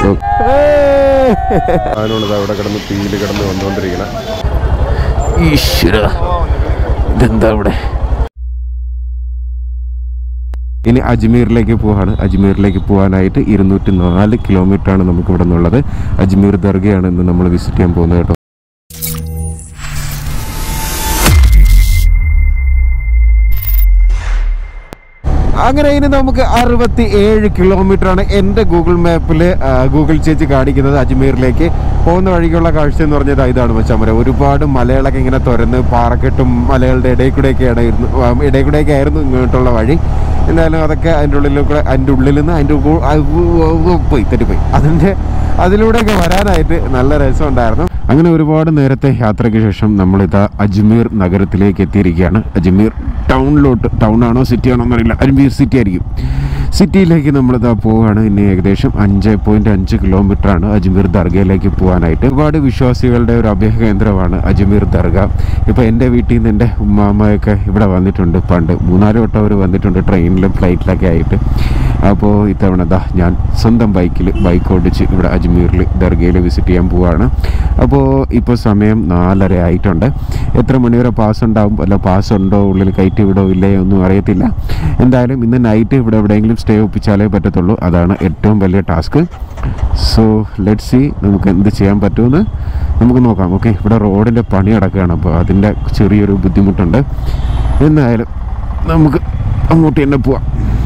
അതിനുള്ളത് അവിടെ കിടന്ന് തീയില് കിടന്ന് വന്നുകൊണ്ടിരിക്കണം ഈശ്വര ഇതെന്താ ഇവിടെ ഇനി അജ്മീറിലേക്ക് പോവാണ് അജ്മീറിലേക്ക് പോകാനായിട്ട് ഇരുന്നൂറ്റി നാല് കിലോമീറ്റർ ആണ് നമുക്ക് ഇവിടെ നിന്നുള്ളത് അജ്മീർ ദർഗയാണ് ഇന്ന് നമ്മൾ വിസിറ്റ് ചെയ്യാൻ പോകുന്നത് കേട്ടോ അങ്ങനെ ഇനി നമുക്ക് അറുപത്തി ഏഴ് കിലോമീറ്റർ ആണ് എൻ്റെ ഗൂഗിൾ മാപ്പിൽ ഗൂഗിൾ ചേച്ചി കാണിക്കുന്നത് അജ്മീറിലേക്ക് പോകുന്ന വഴിക്കുള്ള കാഴ്ച എന്ന് പറഞ്ഞത് ഇതാണ് മച്ചാമര ഒരുപാട് മലകളൊക്കെ ഇങ്ങനെ തുരന്ന് പാറക്കെട്ടും മലകളുടെ ഇടയിൽ കൂടെയൊക്കെയാണ് ഇരുന്ന് ആ, ഇടയിൽ കൂടെയൊക്കെ ആയിരുന്നു ഇങ്ങോട്ടുള്ള വഴി എന്തായാലും അതൊക്കെ അതിൻ്റെ ഉള്ളിൽ കൂടെ അതിൻ്റെ ഉള്ളിൽ നിന്ന് അതിൻ്റെ ഉ- ആ, ഉ- ഉ- പോയി തെറ്റിപ്പോയി അതിൻ്റെ അതിലൂടെയൊക്കെ വരാനായിട്ട് നല്ല രസമുണ്ടായിരുന്നു അങ്ങനെ ഒരുപാട് നേരത്തെ യാത്രയ്ക്ക് ശേഷം നമ്മളിതാ അജ്മീർ നഗരത്തിലേക്ക് എത്തിയിരിക്കുകയാണ് അജ്മീർ ടൗണിലോട്ട് ടൗൺ ആണോ സിറ്റി ആണോ എന്നറിയില്ല അജ്മീർ സിറ്റി ആയിരിക്കും സിറ്റിയിലേക്ക് നമ്മളിതാ പോവുകയാണ് ഇനി ഏകദേശം അഞ്ച് പോയിന്റ് അഞ്ച് കിലോമീറ്റർ ആണ് അജ്മീർ ദർഗയിലേക്ക് പോകാനായിട്ട് ഒരുപാട് വിശ്വാസികളുടെ ഒരു അഭയ കേന്ദ്രമാണ് അജ്മീർ ദർഗ ഇപ്പോൾ എൻ്റെ വീട്ടിൽ നിന്ന് എൻ്റെ ഉമ്മാമ്മയൊക്കെ ഇവിടെ വന്നിട്ടുണ്ട് പണ്ട് മൂന്നാല് വട്ടം അവർ വന്നിട്ടുണ്ട് ട്രെയിനിലും ഫ്ലൈറ്റിലൊക്കെ ആയിട്ട് അപ്പോൾ ഇത്തവണ ദാ ഞാൻ സ്വന്തം ബൈക്കിൽ ബൈക്ക് ഓടിച്ച് ഇവിടെ അജ്മീറിൽ ദർഗയിൽ വിസിറ്റ് ചെയ്യാൻ പോവുകയാണ് അപ്പോൾ ഇപ്പോൾ സമയം നാലര ആയിട്ടുണ്ട് എത്ര മണിവരെ പാസ് ഉണ്ടാവും അല്ല പാസ് ഉണ്ടോ ഉള്ളിൽ കയറ്റി വിടോ ഇല്ലേ ഒന്നും അറിയത്തില്ല എന്തായാലും ഇന്ന് നൈറ്റ് ഇവിടെ എവിടെയെങ്കിലും സ്റ്റേ ഒപ്പിച്ചാലേ പറ്റത്തുള്ളൂ അതാണ് ഏറ്റവും വലിയ ടാസ്ക് സോ ലെറ്റ് സി നമുക്ക് എന്ത് ചെയ്യാൻ പറ്റുമെന്ന് നമുക്ക് നോക്കാം ഓക്കെ ഇവിടെ റോഡിൻ്റെ പണി നടക്കുകയാണ് അപ്പോൾ അതിൻ്റെ ചെറിയൊരു ബുദ്ധിമുട്ടുണ്ട് എന്തായാലും നമുക്ക് അങ്ങോട്ട് തന്നെ പോവാം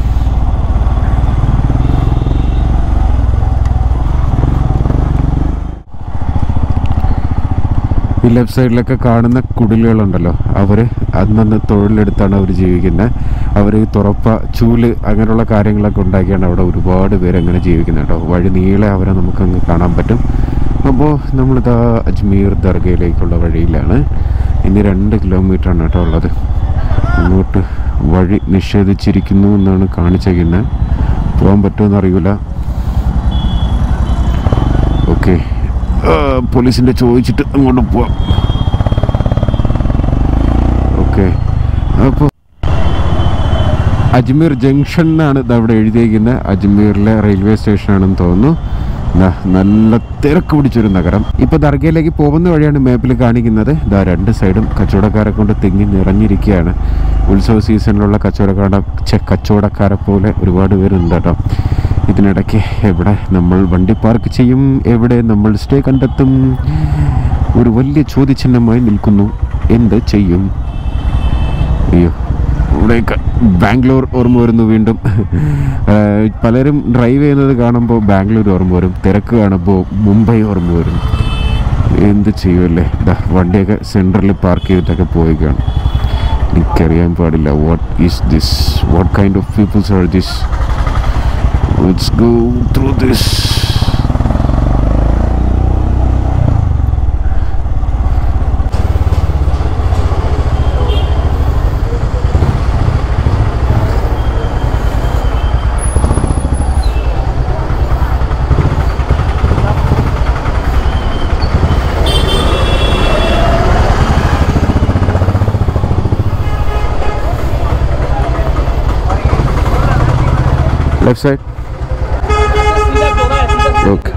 ഈ ലെഫ്റ്റ് സൈഡിലൊക്കെ കാണുന്ന കുടിലുകളുണ്ടല്ലോ അവർ അന്നന്ന് തൊഴിലെടുത്താണ് അവർ ജീവിക്കുന്നത് അവർ തുറപ്പ ചൂല് അങ്ങനെയുള്ള കാര്യങ്ങളൊക്കെ ഉണ്ടാക്കിയാണ് അവിടെ ഒരുപാട് പേര് അങ്ങനെ ജീവിക്കുന്നത് കേട്ടോ വഴി നീളെ അവരെ നമുക്കങ്ങ് കാണാൻ പറ്റും അപ്പോൾ നമ്മളിതാ അജ്മീർ ദർഗയിലേക്കുള്ള വഴിയിലാണ് ഇനി രണ്ട് കിലോമീറ്ററാണ് കേട്ടോ ഉള്ളത് ഇങ്ങോട്ട് വഴി നിഷേധിച്ചിരിക്കുന്നു എന്നാണ് കാണിച്ചേക്കുന്നത് പോകാൻ പറ്റുമെന്ന് അറിയില്ല ഓക്കെ പോലീസിൻ്റെ ചോദിച്ചിട്ട് അങ്ങോട്ട് പോവാം ഓക്കെ അപ്പോൾ അജ്മീർ ജംഗ്ഷൻ എന്നാണ് ഇത് അവിടെ എഴുതിയിരിക്കുന്നത് അജ്മീറിലെ റെയിൽവേ സ്റ്റേഷനാണെന്ന് തോന്നുന്നു ദാ നല്ല തിരക്ക് പിടിച്ചൊരു നഗരം ഇപ്പോൾ ദർഗയിലേക്ക് പോകുന്ന വഴിയാണ് മാപ്പിൽ കാണിക്കുന്നത് ഇതാ രണ്ട് സൈഡും കച്ചവടക്കാരെ കൊണ്ട് തിങ്ങി നിറഞ്ഞിരിക്കുകയാണ് ഉത്സവ സീസണിലുള്ള കച്ചവടക്കാരുടെ ഛെ, കച്ചവടക്കാരെ പോലെ ഒരുപാട് പേരുണ്ട് കേട്ടോ ഇതിനിടയ്ക്ക് എവിടെ നമ്മൾ വണ്ടി പാർക്ക് ചെയ്യും എവിടെ നമ്മൾ സ്റ്റേ കണ്ടെത്തും ഒരു വലിയ ചോദ്യചിഹ്നമായി നിൽക്കുന്നു എന്ത് ചെയ്യും അയ്യോ ഇവിടെയൊക്കെ ബാംഗ്ലൂർ ഓർമ്മ വരുന്നു വീണ്ടും ആ, പലരും ഡ്രൈവ് ചെയ്യുന്നത് കാണുമ്പോൾ ബാംഗ്ലൂർ ഓർമ്മ വരും തിരക്ക് കാണുമ്പോൾ മുംബൈ ഓർമ്മ വരും എന്ത് ചെയ്യുമല്ലേ ദാ വണ്ടിയൊക്കെ സെൻറ്ററിൽ പാർക്ക് ചെയ്തിട്ടൊക്കെ പോയിക്കാണ് എനിക്കറിയാൻ പാടില്ല what is this what kind of peoples are this let's go through this left side okay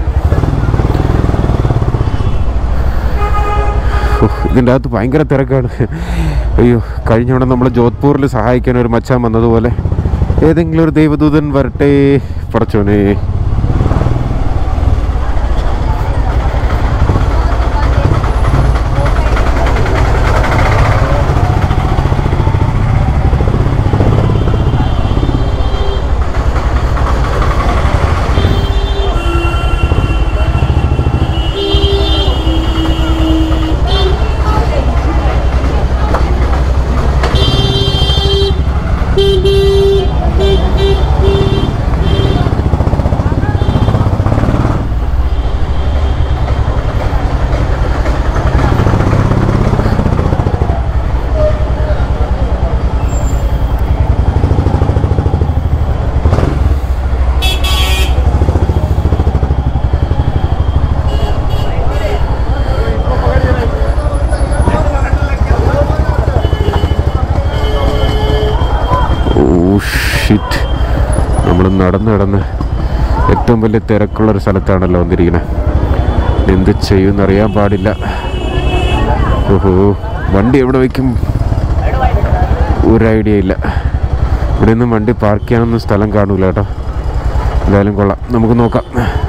ഇതിൻ്റെ അകത്ത് ഭയങ്കര തിരക്കാണ് അയ്യോ കഴിഞ്ഞവണ നമ്മൾ ജോധ്പൂരിൽ സഹായിക്കാൻ ഒരു മച്ചാൻ വന്നതുപോലെ ഏതെങ്കിലും ഒരു ദൈവദൂതൻ വരട്ടെ പടച്ചോനെ ഓ ഷിറ്റ് നമ്മൾ നടന്ന് നടന്ന് ഏറ്റവും വലിയ തിരക്കുള്ളൊരു സ്ഥലത്താണല്ലോ വന്നിരിക്കുന്നത് എന്ത് ചെയ്യുമെന്ന് അറിയാൻ പാടില്ല ഓഹോ വണ്ടി എവിടെ വയ്ക്കും ഒരു ഐഡിയ ഇല്ല ഇവിടെ നിന്നും വണ്ടി പാർക്ക് ചെയ്യാനൊന്നും സ്ഥലം കാണൂല കേട്ടോ എന്തായാലും കൊള്ളാം നമുക്ക് നോക്കാം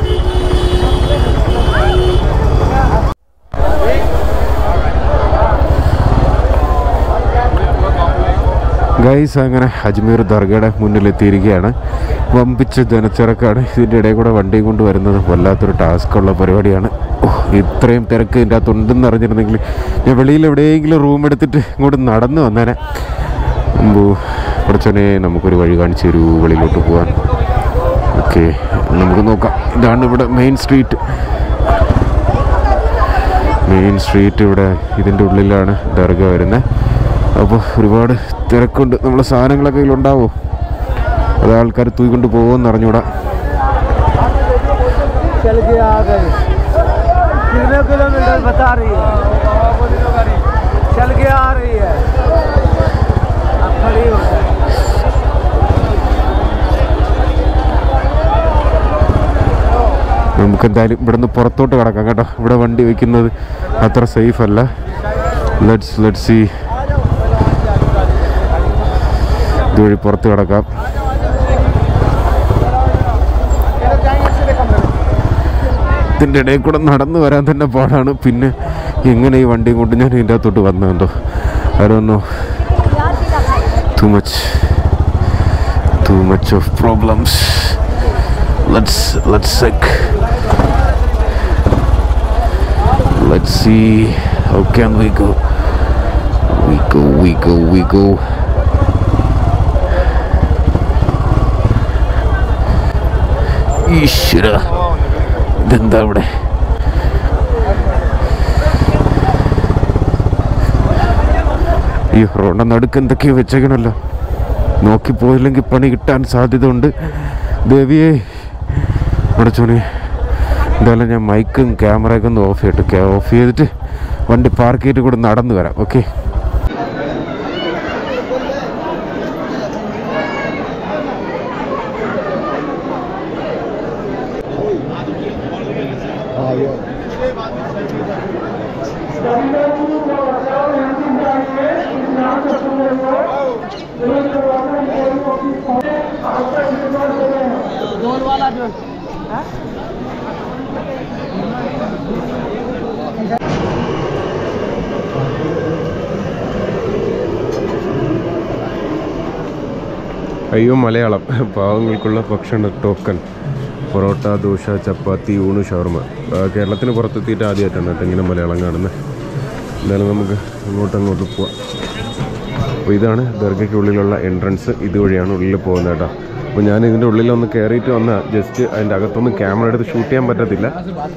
ഗൈസ് അങ്ങനെ അജ്മീർ ദർഗയുടെ മുന്നിലെത്തിയിരിക്കുകയാണ് വമ്പിച്ച ജനത്തിരക്കാണ് ഇതിൻ്റെ ഇടയിൽ കൂടെ വണ്ടിയും കൊണ്ട് വരുന്നത് വല്ലാത്തൊരു ടാസ്ക്കുള്ള പരിപാടിയാണ് ഓ ഇത്രയും തിരക്ക് ഇതിൻ്റെ അകത്ത് ഉണ്ടെന്ന് അറിഞ്ഞിരുന്നെങ്കിൽ ഞാൻ വെളിയിൽ എവിടെയെങ്കിലും റൂം എടുത്തിട്ട് ഇങ്ങോട്ട് നടന്നു വന്നേനെ അമ്പോ കുറച്ചനെ നമുക്കൊരു വഴി കാണിച്ചു തരൂ വെളിയിലോട്ട് പോകാൻ ഓക്കെ നമുക്ക് നോക്കാം ഇതാണ് ഇവിടെ മെയിൻ സ്ട്രീറ്റ് മെയിൻ സ്ട്രീറ്റ് ഇവിടെ ഇതിൻ്റെ ഉള്ളിലാണ് ദർഗ വരുന്നത് അപ്പോൾ ഒരുപാട് തിരക്കുണ്ട് നമ്മളെ സാധനങ്ങളൊക്കെ ഇതിലുണ്ടാവോ അത് ആൾക്കാർ തൂയിക്കൊണ്ട് പോകുമെന്ന് അറിഞ്ഞൂടാ चल के आ गए कितने किलोमीटर बता रही है चल के आ रही है अब खड़ी हो गई നമുക്ക് എന്തായാലും ഇവിടെ നിന്ന് പുറത്തോട്ട് കിടക്കാം കേട്ടോ ഇവിടെ വണ്ടി വയ്ക്കുന്നത് അത്ര സേഫ് അല്ല ലെറ്റ്സ് ലെറ്റ് സി ഇതുവഴി പുറത്ത് കിടക്കാം ഇതിൻ്റെ ഇടയിൽ കൂടെ നടന്നു വരാൻ തന്നെ പാടാണ് പിന്നെ എങ്ങനെ ഈ വണ്ടിയും കൊണ്ട് ഞാൻ ഇതിൻ്റെ അകത്തോട്ട് വന്നതെന്തോ അതൊന്നോ too much too much of problems let's let's check let's see how can we go we go we go we go ഈശ്വര ഇതെന്താ ഇവിടെ ഈ റോഡ നടുക്ക് എന്തൊക്കെയോ വെച്ചേക്കണല്ലോ നോക്കിപ്പോയില്ലെങ്കിൽ പണി കിട്ടാൻ സാധ്യത ഉണ്ട് ദേവിയേ അടച്ചോനെ എന്തായാലും ഞാൻ മൈക്കും ക്യാമറയൊക്കെ ഒന്ന് ഓഫ് ചെയ്തിട്ട് ഓഫ് ചെയ്തിട്ട് വണ്ടി പാർക്ക് ചെയ്തിട്ട് കൂടെ നടന്നു വരാം ഓക്കെ गोल वाला जो അയ്യോ മലയാളം പാവങ്ങൾക്കുള്ള ഭക്ഷണ ടോക്കൺ പൊറോട്ട ദോശ ചപ്പാത്തി ഊണ് ഷവർമ ആ, കേരളത്തിന് പുറത്തെത്തിയിട്ട് ആദ്യമായിട്ടാണ് കേട്ടോ ഇങ്ങനെ മലയാളം കാണുന്നത് എന്തായാലും നമുക്ക് അങ്ങോട്ട് അങ്ങോട്ട് പോവാം അപ്പോൾ ഇതാണ് ദർഗയ്ക്കുള്ളിലുള്ള എൻട്രൻസ് ഇതുവഴിയാണ് ഉള്ളിൽ പോകുന്നത് കേട്ടോ അപ്പോൾ ഞാൻ ഇതിൻ്റെ ഉള്ളിലൊന്ന് കയറിയിട്ട് വന്ന ജസ്റ്റ് അതിൻ്റെ അകത്തൊന്നും ക്യാമറ എടുത്ത് ഷൂട്ട് ചെയ്യാൻ പറ്റത്തില്ല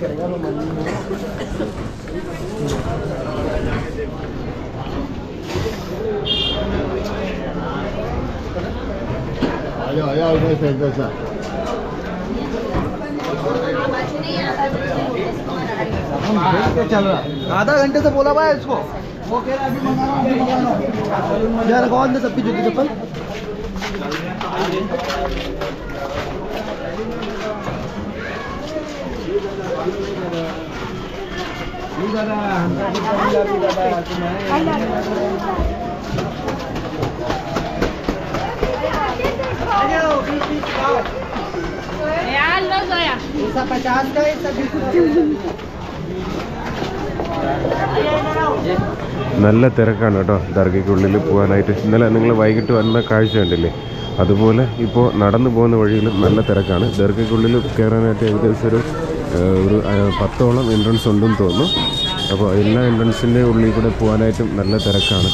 चल रहा आधा घंटे से बोला भाई इसको वो कह रहा अभी मंगाना अभी मंगाना यार कौन दे सबकी जूती चप्पल Real no soya. ऐसा पचास का ऐसा बीस നല്ല തിരക്കാണ് കേട്ടോ ദർഗയ്ക്കുള്ളിൽ പോകാനായിട്ട് ഇന്നലെ നിങ്ങൾ വൈകിട്ട് വന്ന കാഴ്ച കണ്ടില്ലേ അതുപോലെ ഇപ്പോൾ നടന്നു പോകുന്ന വഴിയിൽ നല്ല തിരക്കാണ് ദർഗയ്ക്കുള്ളിൽ കയറാനായിട്ട് ഏകദേശം ഒരു ആ, ഒരു ആ, പത്തോളം എൻട്രൻസ് ഉണ്ടെന്ന് തോന്നുന്നു അപ്പോൾ എല്ലാ എൻട്രൻസിൻ്റെ ഉള്ളിൽ കൂടെ പോകാനായിട്ടും നല്ല തിരക്കാണ്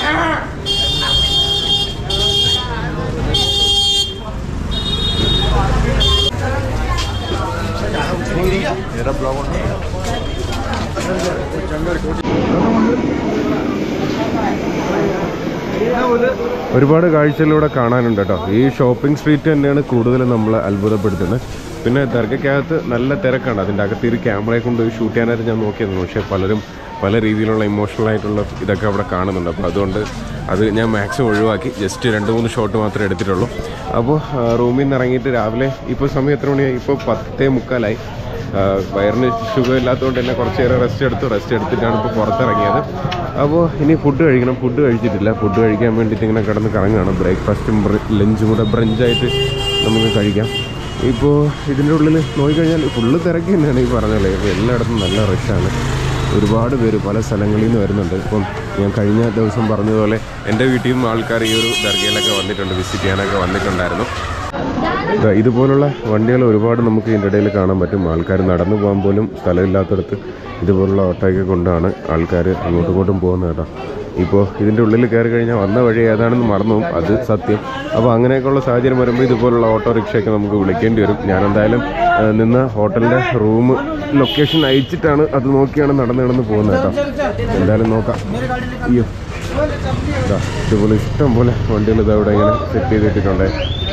ഒരുപാട് കാഴ്ചകളിലൂടെ കാണാനുണ്ട് കേട്ടോ ഈ ഷോപ്പിംഗ് സ്ട്രീറ്റ് തന്നെയാണ് കൂടുതൽ നമ്മളെ അത്ഭുതപ്പെടുത്തുന്നത് പിന്നെ ദർഗയ്ക്കകത്ത് നല്ല തിരക്കാണ് അതിൻ്റെ അകത്ത് ഒരു ക്യാമറയെ കൊണ്ട് ഷൂട്ട് ചെയ്യാനായിട്ട് ഞാൻ നോക്കിയിരുന്നു പക്ഷേ പലരും പല രീതിയിലുള്ള ഇമോഷണൽ ആയിട്ടുള്ള ഇതൊക്കെ അവിടെ കാണുന്നുണ്ട് അപ്പോൾ അതുകൊണ്ട് അത് ഞാൻ മാക്സിമം ഒഴിവാക്കി ജസ്റ്റ് രണ്ട് മൂന്ന് ഷോട്ട് മാത്രമേ എടുത്തിട്ടുള്ളൂ അപ്പോൾ റൂമിൽ നിന്ന് ഇറങ്ങിയിട്ട് രാവിലെ ഇപ്പോൾ സമയം എത്ര മണിയായി ഇപ്പോൾ പത്തേ മുക്കാലായി ആ, വയറിന് ഷുഗർ ഇല്ലാത്തതുകൊണ്ട് തന്നെ കുറച്ച് നേരം റെസ്റ്റ് എടുത്തു റെസ്റ്റ് എടുത്തിട്ടാണ് ഇപ്പോൾ പുറത്തിറങ്ങിയത് അപ്പോൾ ഇനി ഫുഡ് കഴിക്കണം ഫുഡ് കഴിച്ചിട്ടില്ല ഫുഡ് കഴിക്കാൻ വേണ്ടിയിട്ട് ഇങ്ങനെ കിടന്ന് കറങ്ങുകയാണ് ബ്രേക്ക്ഫാസ്റ്റും ലഞ്ചും കൂടെ ബ്രഞ്ചായിട്ട് നമുക്ക് കഴിക്കാം ഇപ്പോൾ ഇതിൻ്റെ ഉള്ളിൽ നോക്കിക്കഴിഞ്ഞാൽ ഫുള്ള് തിരക്ക് തന്നെയാണ് ഈ പറഞ്ഞല്ലേ ഇപ്പോൾ എല്ലായിടത്തും നല്ല റഷാണ് ഒരുപാട് പേര് പല സ്ഥലങ്ങളിൽ നിന്ന് വരുന്നുണ്ട് ഇപ്പം ഞാൻ കഴിഞ്ഞ ദിവസം പറഞ്ഞതുപോലെ എൻ്റെ വീട്ടിൽ നിന്നും ആൾക്കാർ ഈ ഒരു ദർഗയിലൊക്കെ വന്നിട്ടുണ്ട് വിസിറ്റ് ചെയ്യാനൊക്കെ വന്നിട്ടുണ്ടായിരുന്നു ദാ ഇതുപോലുള്ള വണ്ടികൾ ഒരുപാട് നമുക്ക് ഇതിൻ്റെ ഇടയിൽ കാണാൻ പറ്റും ആൾക്കാർ നടന്നു പോകാൻ പോലും സ്ഥലമില്ലാത്തടത്ത് ഇതുപോലുള്ള ഓട്ടോയൊക്കെ കൊണ്ടാണ് ആൾക്കാർ അങ്ങോട്ടും ഇങ്ങോട്ടും പോകുന്നത് കേട്ടോ ഇപ്പോൾ ഇതിൻ്റെ ഉള്ളിൽ കയറി കഴിഞ്ഞാൽ വന്ന വഴി ഏതാണെന്ന് മറന്നു പോകും. അത് സത്യം അപ്പോൾ അങ്ങനെയൊക്കെയുള്ള സാഹചര്യം വരുമ്പോൾ ഇതുപോലുള്ള ഓട്ടോറിക്ഷയൊക്കെ നമുക്ക് വിളിക്കേണ്ടി വരും ഞാൻ എന്തായാലും ആ, നിന്ന ഹോട്ടലിൻ്റെ റൂം ലൊക്കേഷൻ അയച്ചിട്ടാണ് അത് നോക്കിയാണ് നടന്ന് നടന്ന് പോകുന്നത് കേട്ടോ എന്തായാലും നോക്കാം അയ്യോ ഇതാ ഇതുപോലെ ഇഷ്ടം പോലെ വണ്ടികൾ ഇതാ ഇവിടെ ഇങ്ങനെ സെറ്റ് ചെയ്തിട്ടുണ്ട്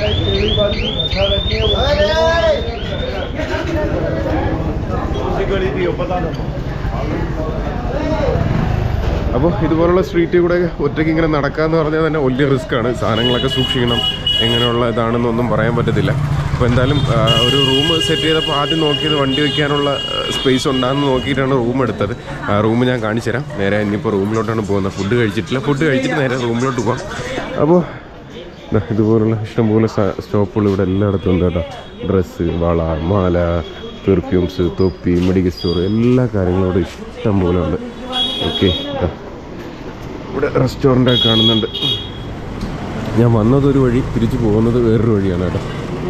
അപ്പോൾ ഇതുപോലുള്ള സ്ട്രീറ്റിൽ കൂടെ ഒറ്റയ്ക്ക് ഇങ്ങനെ നടക്കാന്ന് പറഞ്ഞാൽ തന്നെ വലിയ റിസ്ക് ആണ് സാധനങ്ങളൊക്കെ സൂക്ഷിക്കണം എങ്ങനെയുള്ള ഇതാണെന്നൊന്നും പറയാൻ പറ്റത്തില്ല അപ്പോൾ എന്തായാലും ആ, ഒരു റൂം സെറ്റ് ചെയ്തപ്പോൾ ആദ്യം നോക്കിയത് വണ്ടി വയ്ക്കാനുള്ള സ്പേസ് ഉണ്ടാകുന്ന നോക്കിയിട്ടാണ് റൂം എടുത്തത് ആ റൂം ഞാൻ കാണിച്ചു തരാം നേരെ ഇനിയിപ്പോൾ റൂമിലോട്ടാണ് പോകുന്നത് ഫുഡ് കഴിച്ചിട്ടില്ല ഫുഡ് കഴിച്ചിട്ട് നേരെ റൂമിലോട്ട് പോകാം അപ്പോൾ ദാ ഇതുപോലുള്ള ഇഷ്ടംപോലെ സ്റ്റോപ്പുകൾ ഇവിടെ എല്ലായിടത്തും ഉണ്ട് കേട്ടോ ഡ്രസ്സ് വള മാല പെർഫ്യൂംസ് തൊപ്പി മെഡിക്കൽ സ്റ്റോർ എല്ലാ കാര്യങ്ങളും ഇവിടെ ഇഷ്ടം പോലെ ഉണ്ട് ഓക്കെ ഇവിടെ റെസ്റ്റോറൻ്റ് ഒക്കെ കാണുന്നുണ്ട് ഞാൻ വന്നത് ഒരു വഴി തിരിച്ചു പോകുന്നത് വേറൊരു വഴിയാണ് കേട്ടോ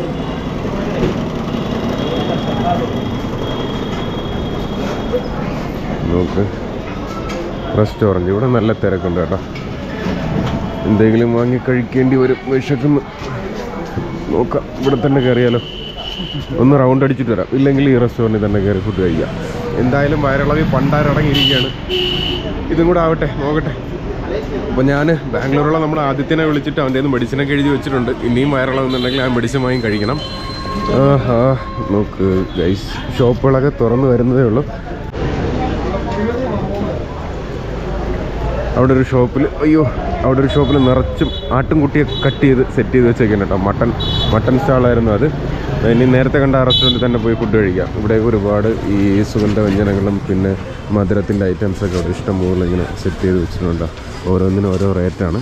നോക്ക് റെസ്റ്റോറൻറ്റ് ഇവിടെ നല്ല തിരക്കുണ്ട് കേട്ടോ എന്തെങ്കിലും വാങ്ങി കഴിക്കേണ്ടി വരും വിശക്കുന്നു നോക്കാം ഇവിടെ തന്നെ കയറിയാലോ ഒന്ന് റൗണ്ട് അടിച്ചിട്ട് വരാം ഇല്ലെങ്കിൽ ഈ റെസ്റ്റോറൻറ്റിൽ തന്നെ കയറി ഫുഡ് കഴിക്കാം എന്തായാലും വയറിളവി പണ്ടാരടങ്ങിയിരിക്കുകയാണ് ഇതും കൂടെ ആവട്ടെ നോക്കട്ടെ അപ്പോൾ ഞാൻ ബാംഗ്ലൂരുള്ള നമ്മുടെ ആദിത്യനെ വിളിച്ചിട്ട് അവൻ്റെ നിന്ന് മെഡിസിനൊക്കെ എഴുതി വെച്ചിട്ടുണ്ട് ഇനിയും വയറിളവെന്നുണ്ടെങ്കിൽ ആ മെഡിസിൻ വാങ്ങി കഴിക്കണം ആഹാ നോക്ക് ഗൈസ് ഷോപ്പുകളൊക്കെ തുറന്നു വരുന്നതേ ഉള്ളൂ അവിടെ ഒരു ഷോപ്പിൽ അയ്യോ അവിടെ ഒരു ഷോപ്പിൽ നിറച്ചും ആട്ടുംകുട്ടിയെ കട്ട് ചെയ്ത് സെറ്റ് ചെയ്ത് വെച്ചേക്കാണ് കേട്ടോ മട്ടൺ മട്ടൺ സ്റ്റാളായിരുന്നു അത് ഇനി നേരത്തെ കണ്ട ആ റെസ്റ്റോറൻറ്റിൽ തന്നെ പോയി ഫുഡ് കഴിക്കാം ഇവിടെ ഒരുപാട് ഈ സുഗന്ധ വ്യഞ്ജനങ്ങളും പിന്നെ മധുരത്തിൻ്റെ ഐറ്റംസൊക്കെ ഇവിടെ ഇഷ്ടം പോലെ ഇങ്ങനെ സെറ്റ് ചെയ്ത് വെച്ചിട്ടുണ്ട് ഓരോന്നിനും ഓരോ റേറ്റാണ്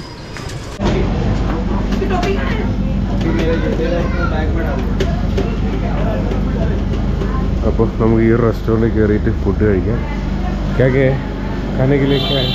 അപ്പോൾ നമുക്ക് ഈ റെസ്റ്റോറൻറ്റിൽ കയറിയിട്ട് ഫുഡ് കഴിക്കാം ക്യാ खाने के लिए क्या है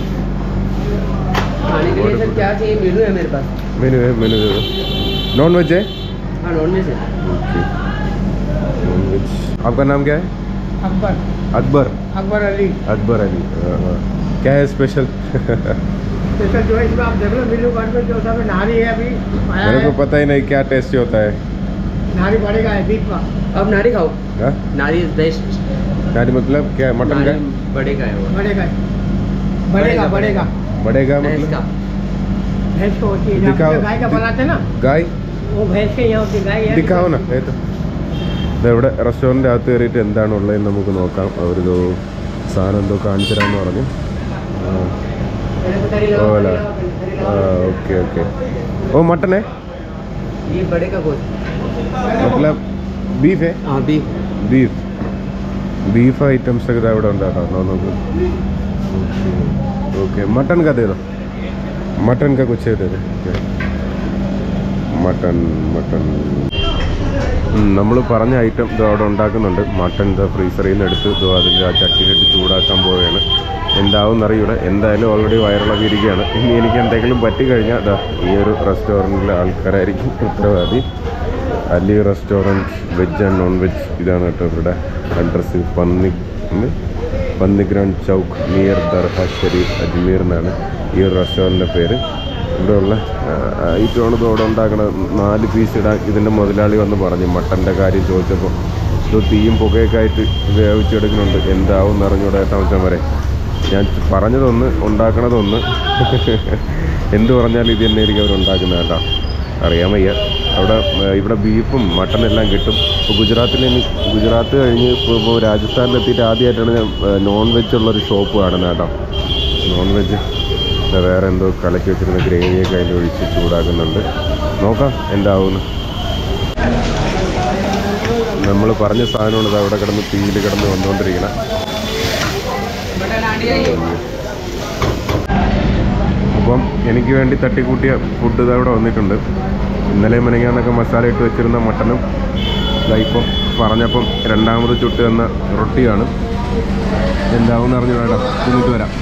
खाने के लिए सर क्या चाहिए मेनू है मेरे पास मेनू है मेनू दे दो नॉन वेज है हाँ नॉन वेज है ओके नॉन वेज आपका नाम क्या है अकबर अकबर अकबर अली अकबर अली हाँ, हाँ। क्या है स्पेशल स्पेशल जो है इसमें आप देख लो मेन्यू कार्ड में जो सा में नारी है अभी आया मेरे को है पता ही नहीं क्या टेस्ट होता है नारी बढ़ेगा है बीफ का अब नारी खाओ हाँ? नारी इज बेस्ट नारी मतलब क्या है? मटन का बढ़ेगा है वो बढ़ेगा बढ़ेगा बढ़ेगा बढ़ेगा भैंस का मतलब भैंस को होती है जहाँ दिखाओ। पे गाय का बनाते हैं ना गाय वो भैंस के यहाँ होती है गाय है ദിക്കാവോ ഏത് ഇവിടെ റെസ്റ്റോറൻറ്റ് അകത്ത് കയറിയിട്ട് എന്താണ് ഉള്ളതെന്ന് നമുക്ക് നോക്കാം അവരൊരു സാധനം എന്തോ കാണിച്ചു തരാമെന്ന് പറഞ്ഞു पहले तो करी लगाओ, ഓല करी लगाओ, करी लगाओ। ഓക്കെ ഓക്കെ ഓ മട്ടൻ है ये बढ़ेगा गोश्त मतलब बीफ है हाँ बीफ ബീഫ് ബീഫ് ഐറ്റംസ് ഒക്കെ ദാ ഇവിടെ ഉണ്ട് കേട്ടോ എന്നാ നോക്ക് ഓക്കെ മട്ടൻ का दे दो मटन का कुछ दे दे മട്ടൺ മട്ടൺ നമ്മൾ പറഞ്ഞ ഐറ്റം ഇത് അവിടെ ഉണ്ടാക്കുന്നുണ്ട് മട്ടൺ ഇത് ഫ്രീസറിൽ നിന്ന് എടുത്ത് ഇത് അതിൻ്റെ ആ ചട്ടിയിലിട്ട് ചൂടാക്കാൻ പോവുകയാണ് എന്താവും എന്നറിയൂടെ എന്തായാലും ഓൾറെഡി വയറിളകിയിരിക്കുകയാണ് ഇനി എനിക്ക് എന്തെങ്കിലും പറ്റിക്കഴിഞ്ഞാൽ അതാ ഈ ഒരു റെസ്റ്റോറൻറ്റിലെ ആൾക്കാരായിരിക്കും ഉത്തരവാദി Ali restaurant veg and non veg ഇതാണ് കേട്ടോ ഇവരുടെ അഡ്രസ്സ് പന്നി ഉം, പന്നിഗ്രാൻഡ് ചൗക്ക് നിയർ ദർഹ ഷെരീഫ് അജ്മീർ എന്നാണ് ഈ ഒരു റെസ്റ്റോറൻറ്റിൻ്റെ പേര് ഇവിടെയുള്ള ഐറ്റമാണ് ഇത് ഇവിടെ ഉണ്ടാക്കണത് നാല് പീസ് ഇടാൻ ഇതിൻ്റെ മുതലാളി വന്ന് പറഞ്ഞു മട്ടൻ്റെ കാര്യം ചോദിച്ചപ്പോൾ ഇത് തീയും പുകയൊക്കെ ആയിട്ട് വേവിച്ചെടുക്കുന്നുണ്ട് എന്താവും എന്നറിഞ്ഞൂടെ ഏട്ടാമച്ചാൻ വരെ ഞാൻ പറഞ്ഞതൊന്ന് ഉണ്ടാക്കണതൊന്ന് എന്ത് പറഞ്ഞാലും ഇത് തന്നെ ആയിരിക്കും അവർ ഉണ്ടാക്കുന്നത് കേട്ടോ അറിയാൻ വയ്യ അവിടെ ആ, ഇവിടെ ബീഫും മട്ടനും എല്ലാം കിട്ടും ഇപ്പോൾ ഗുജറാത്തിൽ ഇനി ഗുജറാത്ത് കഴിഞ്ഞ് ഇപ്പോൾ ഇപ്പോൾ രാജസ്ഥാനിലെത്തിയിട്ട് ആദ്യമായിട്ടാണ് ഞാൻ നോൺ വെജ് ഉള്ളൊരു ഷോപ്പ് കാണുന്നത് കേട്ടോ നോൺ വെജ് വേറെ എന്തോ കലക്കി വെച്ചിരുന്ന ഗ്രേവിയൊക്കെ അതിൽ ഒഴിച്ച് ചൂടാക്കുന്നുണ്ട് നോക്കാം എന്താവുന്നു നമ്മൾ പറഞ്ഞ സാധനമാണ് ഇത് അവിടെ കിടന്ന് തീയിൽ കിടന്ന് വന്നുകൊണ്ടിരിക്കണം അപ്പം എനിക്ക് വേണ്ടി തട്ടിക്കൂട്ടിയ ഫുഡ് ഇത് അവിടെ വന്നിട്ടുണ്ട് ഇന്നലെ മെനങ്ങാന്നൊക്കെ മസാല ഇട്ട് വെച്ചിരുന്ന മട്ടനും ഇതാ ഇപ്പം പറഞ്ഞപ്പം രണ്ടാമത് ചുട്ട് തന്ന റൊട്ടിയാണ് എന്താവും അറിഞ്ഞു വേണ്ട തിന്നിട്ട് വരാം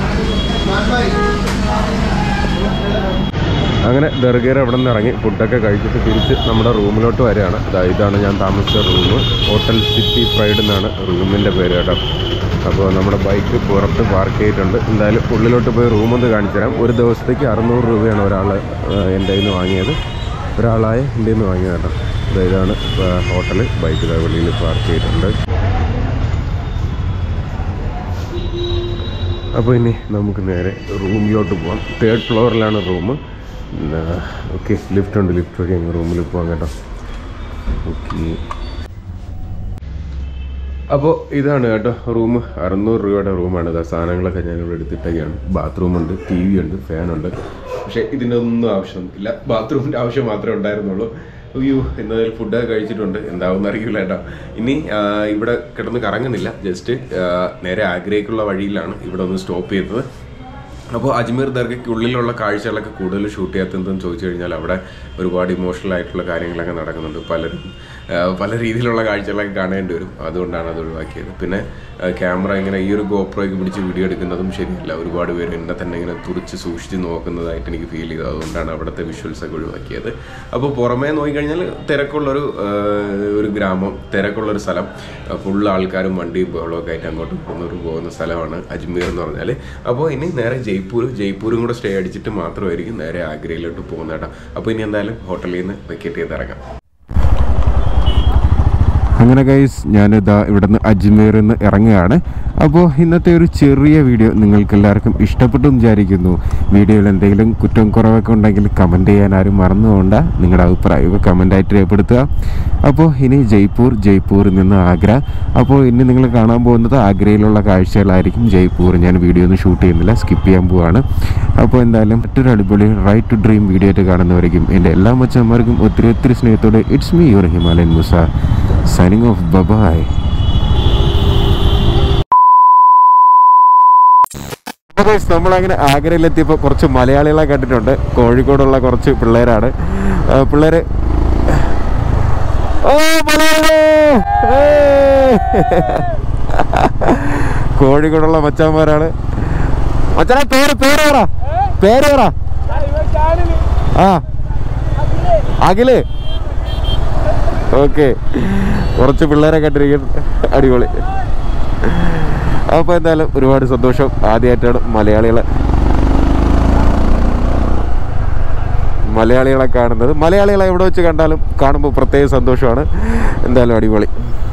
അങ്ങനെ ദർഗേർ അവിടെ നിന്ന് ഇറങ്ങി ഫുഡൊക്കെ കഴിച്ചിട്ട് തിരിച്ച് നമ്മുടെ റൂമിലോട്ട് വരികയാണ് ദാ ഇതാണ് ഞാൻ താമസിച്ച റൂം ഹോട്ടൽ സിറ്റി പ്രൈഡ് എന്നാണ് റൂമിൻ്റെ പേര് കേട്ടോ അപ്പോൾ നമ്മുടെ ബൈക്ക് പുറത്ത് പാർക്ക് ചെയ്തിട്ടുണ്ട് എന്തായാലും ഉള്ളിലോട്ട് പോയി റൂമൊന്ന് കാണിച്ചു തരാം ഒരു ദിവസത്തേക്ക് അറുന്നൂറ് രൂപയാണ് ഒരാൾ എൻ്റെ കയ്യിൽ നിന്ന് വാങ്ങിയത് ഒരാളായ എൻ്റെ നിന്ന് വാങ്ങിയത് കേട്ടോ ദാ ഇതാണ് ഹോട്ടൽ ബൈക്ക് ദാ വെളിയിൽ പാർക്ക് ചെയ്തിട്ടുണ്ട് അപ്പോൾ ഇനി നമുക്ക് നേരെ റൂമിലോട്ട് പോകാം തേർഡ് ഫ്ലോറിലാണ് റൂം ഓക്കെ ലിഫ്റ്റ് ഉണ്ട് ലിഫ്റ്റ് വഴി അങ്ങ് റൂമിൽ പോകാം കേട്ടോ ഓക്കെ അപ്പോൾ ഇതാണ് കേട്ടോ റൂം അറുന്നൂറ് രൂപയുടെ റൂമാണ് ഇതാ സാധനങ്ങളൊക്കെ ഞാൻ ഇവിടെ എടുത്തിട്ടൊക്കെയാണ് ബാത്റൂം ഉണ്ട് ടി വി ഉണ്ട് ഫാനുണ്ട് പക്ഷേ ഇതിനൊന്നും ആവശ്യമൊന്നുമില്ല ബാത്റൂമിൻ്റെ ആവശ്യം മാത്രമേ ഉണ്ടായിരുന്നുള്ളൂ അയ്യോ എന്തായാലും ഫുഡൊക്കെ കഴിച്ചിട്ടുണ്ട് എന്താവും അറിയില്ല കേട്ടോ ഇനി ആ, ഇവിടെ കിടന്ന് കറങ്ങുന്നില്ല ജസ്റ്റ് നേരെ ആഗ്രഹിക്കുള്ള വഴിയിലാണ് ഇവിടെ ഒന്ന് സ്റ്റോപ്പ് ചെയ്തത് അപ്പോൾ അജ്മീർ ദർഗയ്ക്ക് ഉള്ളിലുള്ള കാഴ്ചകളൊക്കെ കൂടുതൽ ഷൂട്ട് ചെയ്യാത്തതെന്ന് ചോദിച്ചു കഴിഞ്ഞാൽ അവിടെ ഒരുപാട് ഇമോഷണൽ ആയിട്ടുള്ള കാര്യങ്ങളൊക്കെ നടക്കുന്നുണ്ട് പലരും ആ, പല രീതിയിലുള്ള കാഴ്ചകളൊക്കെ കാണേണ്ടി വരും അതുകൊണ്ടാണ് അത് ഒഴിവാക്കിയത് പിന്നെ ക്യാമറ ഇങ്ങനെ ഈ ഒരു ഗോപ്രോയ്ക്ക് പിടിച്ച് വീഡിയോ എടുക്കുന്നതും ശരിയല്ല ഒരുപാട് പേര് എന്നെ തന്നെ ഇങ്ങനെ തുറിച്ച് സൂക്ഷിച്ച് നോക്കുന്നതായിട്ട് എനിക്ക് ഫീൽ ചെയ്തു അതുകൊണ്ടാണ് അവിടുത്തെ വിഷ്വൽസ് ഒക്കെ ഒഴിവാക്കിയത് അപ്പോൾ പുറമേ നോക്കിക്കഴിഞ്ഞാൽ തിരക്കുള്ളൊരു ആ, ഒരു ഗ്രാമം തിരക്കുള്ളൊരു സ്ഥലം ഫുള്ള് ആൾക്കാരും വണ്ടിയും ബഹളമൊക്കെ ആയിട്ട് അങ്ങോട്ടും പോകുന്നവരും പോകുന്ന സ്ഥലമാണ് അജ്മീർ എന്ന് പറഞ്ഞാൽ അപ്പോൾ ഇനി നേരെ ജയ്പൂർ ജയ്പൂരും കൂടെ സ്റ്റേ അടിച്ചിട്ട് മാത്രമായിരിക്കും നേരെ ആഗ്രയിലോട്ട് പോകുന്നത് കേട്ടോ അപ്പോൾ ഇനി എന്തായാലും ഹോട്ടലിൽ നിന്ന് വെക്കറ്റ് ചെയ്ത് ഇറങ്ങാം അങ്ങനെ ഗൈസ് ഞാനിതാ ഇവിടുന്ന് അജ്മീറിൽ നിന്ന് ഇറങ്ങുകയാണ് അപ്പോൾ ഇന്നത്തെ ഒരു ചെറിയ വീഡിയോ നിങ്ങൾക്ക് എല്ലാവർക്കും ഇഷ്ടപ്പെട്ടു എന്ന് വിചാരിക്കുന്നു വീഡിയോയിൽ എന്തെങ്കിലും കുറ്റം കുറവൊക്കെ ഉണ്ടെങ്കിൽ കമൻറ്റ് ചെയ്യാൻ ആരും മറന്നു പോകണ്ട നിങ്ങളുടെ അഭിപ്രായമൊക്കെ കമൻ്റായിട്ട് രേഖപ്പെടുത്തുക അപ്പോൾ ഇനി ജയ്പൂർ ജയ്പൂരിൽ നിന്ന് ആഗ്ര അപ്പോൾ ഇനി നിങ്ങൾ കാണാൻ പോകുന്നത് ആഗ്രയിലുള്ള കാഴ്ചകളായിരിക്കും ജയ്പൂർ ഞാൻ വീഡിയോ ഒന്നും ഷൂട്ട് ചെയ്യുന്നില്ല സ്കിപ്പ് ചെയ്യാൻ പോവാണ് അപ്പോൾ എന്തായാലും മറ്റൊരു അടിപൊളി റൈറ്റ് ടു ഡ്രീം വീഡിയോ ആയിട്ട് കാണുന്നവരേക്കും എൻ്റെ എല്ലാ മച്ചന്മാർക്കും ഒത്തിരി ഒത്തിരി സ്നേഹത്തോടെ it's me your Himalayan Musa signing off bye bye നമ്മളങ്ങനെ ആഗ്രയിലെത്തിയപ്പോൾ കുറച്ച് മലയാളികളെ കണ്ടിട്ടുണ്ട് കോഴിക്കോടുള്ള കുറച്ച് പിള്ളേരാണ് ആ, പിള്ളേര് ഓ മലയാളി ഏയ്! കോഴിക്കോടുള്ള മച്ചാന്മാരാണ് മച്ചാനെ പേര് പേര് പറ പേര് പറ ആ അഖില് ഓക്കെ കുറച്ച് പിള്ളേരെ കണ്ടിരിക്കുന്നു അടിപൊളി അപ്പോൾ എന്തായാലും ഒരുപാട് സന്തോഷം ആദ്യമായിട്ടാണ് മലയാളികളെ മലയാളികളെ കാണുന്നത് മലയാളികളെ എവിടെ വെച്ച് കണ്ടാലും കാണുമ്പോൾ പ്രത്യേക സന്തോഷമാണ് എന്തായാലും അടിപൊളി